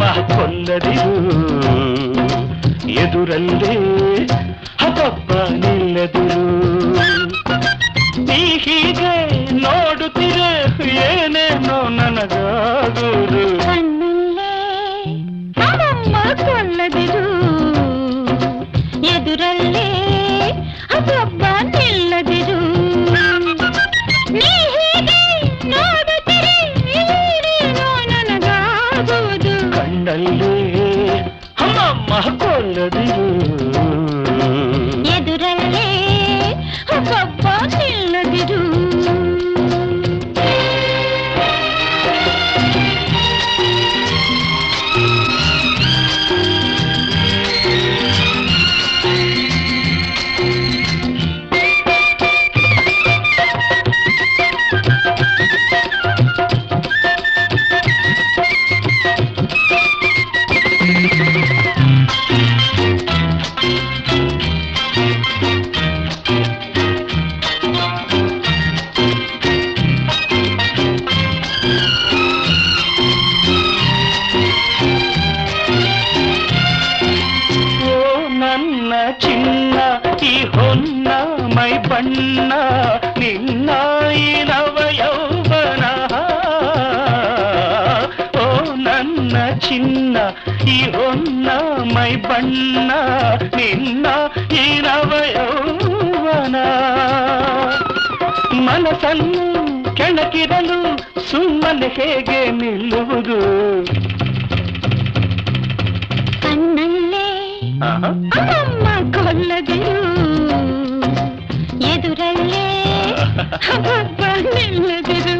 ಅಮ್ಮಮ್ಮ ಕೊಲ್ಲದಿರು ಎದುರಲ್ಲೇ ಹಬ್ಬ ನಿಲ್ಲದಿರು ನೀ ಹೀಗೆ ನೋಡುತ್ತಿರೆ ಏನೇನೋ ನನಗಾಗುವುದು ಕಣ್ಣಲ್ಲೇ ಅಮ್ಮಮ್ಮ ಕೊಲ್ಲದಿರು ಎದುರಲ್ಲೇ ಅಬ್ಬಬ್ಬ ನಿಲ್ಲದಿರು ನೀ ಹೀಗೆ ನೋಡುತ್ತಿರೆ ಏನೇನೋ ನನಗಾಗುವುದು ಕಣ್ಣಲ್ಲೇ ಅಮ್ಮಮ್ಮ ಕೊಲ್ಲದಿರು ಎದುರಲ್ಲೇ ಅಬ್ಬಬ್ಬ ನಿಲ್ಲದಿರು ಓ ನನ್ನ ಚಿನ್ನ ಈ ಹೊನ್ನ ಮೈ ಬಣ್ಣ ನಿನ್ನ ಈ ನವ ಯೌವನ ಓ ನನ್ನ ಚಿನ್ನ ಈ ಹೊನ್ನ ಮೈ ಬಣ್ಣ ನಿನ್ನ ಈ ನವ ಯೌವನ ಮನಸ್ಸನ್ನು ಕೆಣಕಿರಲು ಸುಮ್ಮನೆ ಹೇಗೆ ನಿಲ್ಲುವುದು ಕಣ್ಣಲ್ಲೇ ಆಹಾ. ಅಮ್ಮಮ್ಮ ಕೊಲ್ಲದಿರು ಎದುರಲ್ಲೇ ಅಬ್ಬಬ್ಬ ನಿಲ್ಲದಿರು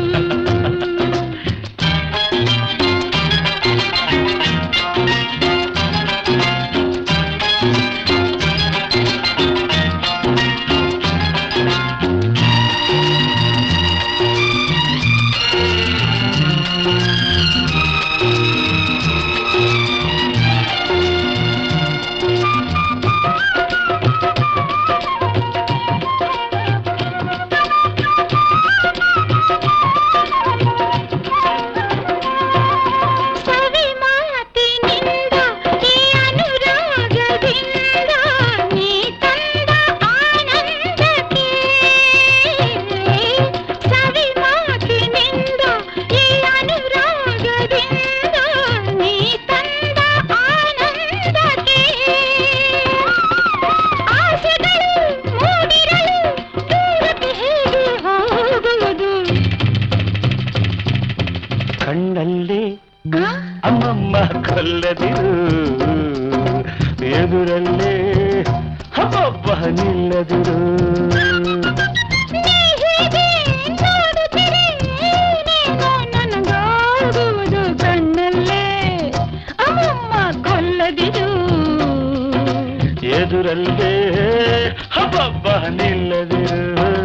ಸವಿ ಮಾತಿನಿಂದ ಈ ಅನುರಾಗದಿಂದ ನೀ ತಂದ ಆನಂದಕ್ಕೆ ಸವಿ ಮಾತಿನಿಂದ ಈ ಅನುರಾಗದಿಂದ ನೀ ತಂದ ಆನಂದಕ್ಕೆ ಆಸೆಗಳು ಮೂಡಿರಲು ದೂರಕ್ಕೆ ಹೇಗೆ ಹೋಗುವುದು ಕಣ್ಣಲ್ಲಿ ಆ? ಅಮ್ಮಮ್ಮ ಕೊಲ್ಲದಿರು ಎದುರಲ್ಲೇ ಹಬ್ಬ ನಿಲ್ಲದಿರು ನೀ ಹೀಗೆ ನೋಡುತ್ತಿರೆ ಏನೇನೋ ನನಗಾಗುವುದು ಕಣ್ಣಲ್ಲೇ ಅಮ್ಮಮ್ಮ ಕೊಲ್ಲದಿರು ಎದುರಲ್ಲೇ ಹಬ್ಬ ನಿಲ್ಲದಿರು